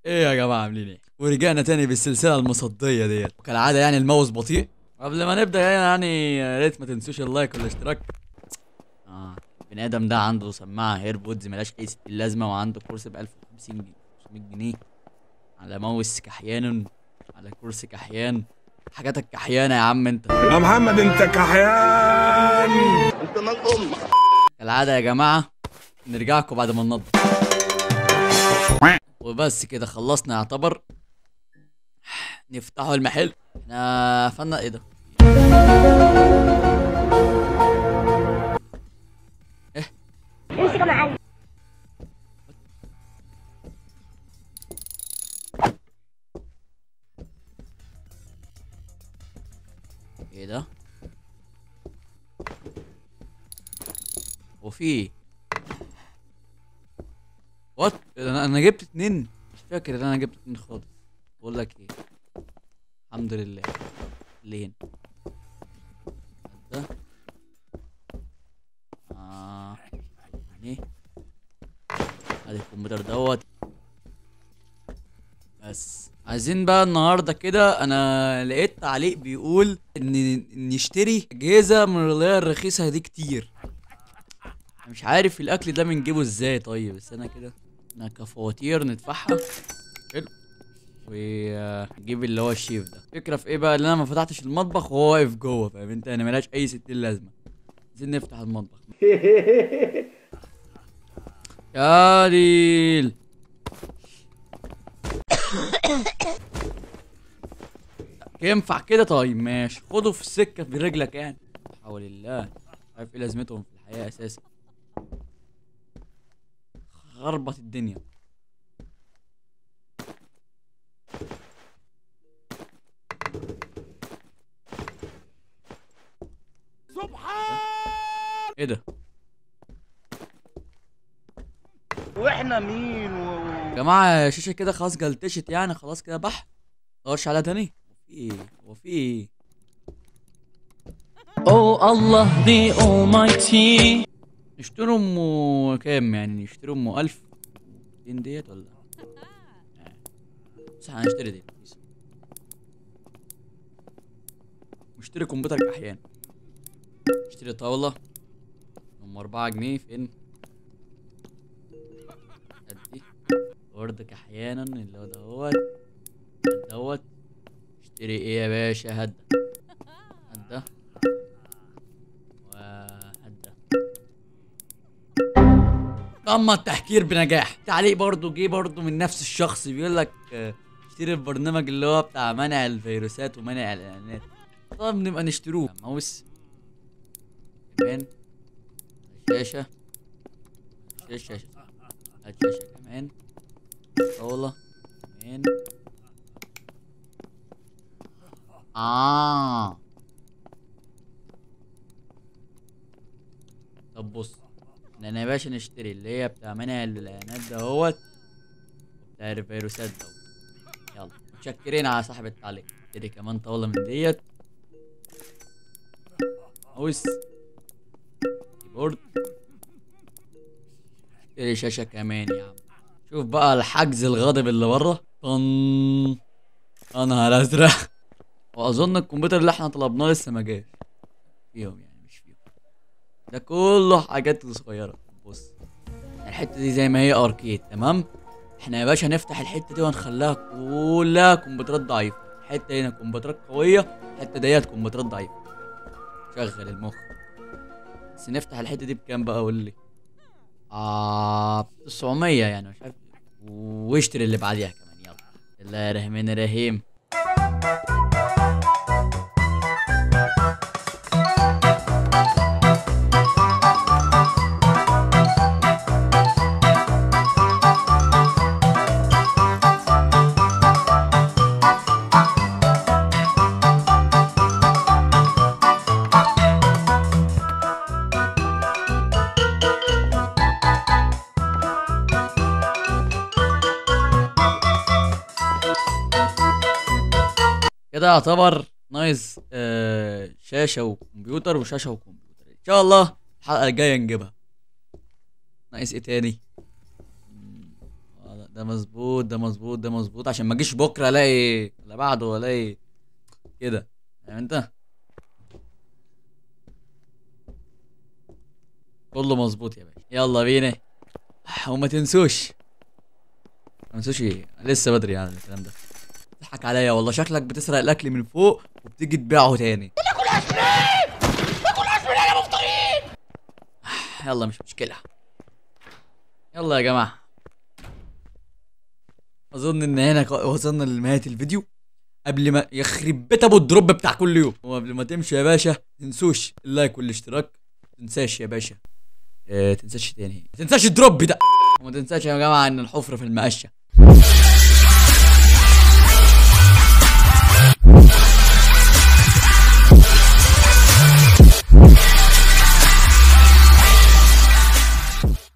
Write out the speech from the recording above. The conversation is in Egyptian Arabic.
ايه يا جماعه عاملين ايه ورجعنا تاني بالسلسله المصديه ديت وكالعاده يعني الماوس بطيء قبل ما نبدا يعني يا ريت ما تنسوش اللايك والاشتراك اه البني ادم ده عنده سماعه هيربودز ملهاش اي ست لازمه وعنده كورس ب 1050 جنيه 500 جنيه على ماوس كحيان على كرسي كحيان حاجاتك كحيانه يا عم انت يا محمد انت كحيان كالعادة يا جماعة نرجعكم بعد ما ننضف وبس كده خلصنا يعتبر نفتحوا المحل احنا قفلنا ايه ده امسك يا معلم ايه ده وفي ايه وات انا انا جبت اتنين مش فاكر ان انا جبت اتنين خالص بقول لك ايه الحمد لله اللي هنا ده اه يعني ادي الكمبيوتر دوت بس عايزين بقى النهارده كده انا لقيت تعليق بيقول ان نشتري اجهزه من اللي هي الرخيصه دي كتير أنا مش عارف الاكل ده بنجيبه ازاي طيب بس انا كده انا كفواتير ندفعها حلو ونجيب اللي هو الشيف ده الفكره في ايه بقى ان انا ما فتحتش المطبخ وهو واقف جوه فاهم انت انا ملهاش اي ستين لازمه عايزين نفتح المطبخ يا ديل ينفع كده طيب ماشي خده في السكه برجلك يعني حول الله مش عارف ايه لازمتهم في الحياه اساسا خربط الدنيا سبحان ايه ده واحنا مين و... يا جماعه الشاشه كده خلاص جلتشت يعني خلاص كده بح مدورش عليها تاني هو في ايه هو في ايه Oh Allah the Almighty. نشتري ام كام يعني نشتري ام 1000 200 ديت ولا آه. بس هنشتري دي نشتري كمبيوتر كحيان نشتري طاولة ام 4 جنيه فين ادي وردك احيانا اللي هو دوت دوت اشتري ايه يا باشا هدا هدا وهدا تم التحكير بنجاح تعليق برضو جه برضو من نفس الشخص بيقول لك آه، اشتري البرنامج اللي هو بتاع منع الفيروسات ومنع الاعلانات طب نبقى نشتروه ماوس كمان شاشة شاشة شاشة هات شاشة كمان طاولة كمان آه طب بص احنا يا باشا نشتري اللي هي بتاع منع الاعلانات دهوت وبتاع الفيروسات دوت يلا متشكرين على صاحب التعليق نشتري كمان طاولة من ديت ماوس كيبورد اشتري شاشة كمان يا عم شوف بقى الحجز الغاضب اللي بره طن يا نهار ازرق واظن الكمبيوتر اللي احنا طلبناه لسه ما جاش فيهم يعني مش فيهم ده كله حاجات صغيرة بص الحتة دي زي ما هي اركيد تمام احنا يا باشا نفتح الحتة دي ونخليها كلها كمبيوترات ضعيفة الحتة هنا كمبيوترات قوية الحتة ديت كمبيوترات ضعيفة شغل المخ بس نفتح الحتة دي بكام بقى قول لي آه 900 يعني مش عارف واشتري اللي بعديها كمان يلا بسم الله الرحمن الرحيم كده يعتبر نايس آه شاشة وكمبيوتر وشاشة وكمبيوتر ان شاء الله الحلقة الجاية نجيبها ناقص ايه تاني مم، آه، ده مظبوط ده مظبوط ده مظبوط عشان ما اجيش بكره الاقي ولا بعده الاقي كده فاهم انت كله مظبوط يا باشا يلا بينا وما تنسوش ما تنسوش ايه لسه بدري يعني الكلام ده تضحك عليا والله شكلك بتسرق الاكل من فوق وبتيجي تبيعه تاني يلا مش مشكلة يلا يا جماعة أظن إن هنا ق- وصلنا لنهاية الفيديو قبل ما يخرب بيت أبو الدروب بتاع كل يوم وقبل ما تمشي يا باشا تنسوش اللايك والاشتراك تنساش يا باشا اه تنساش تاني تنساش الدروب ده وما تنساش يا جماعة إن الحفرة في المقشة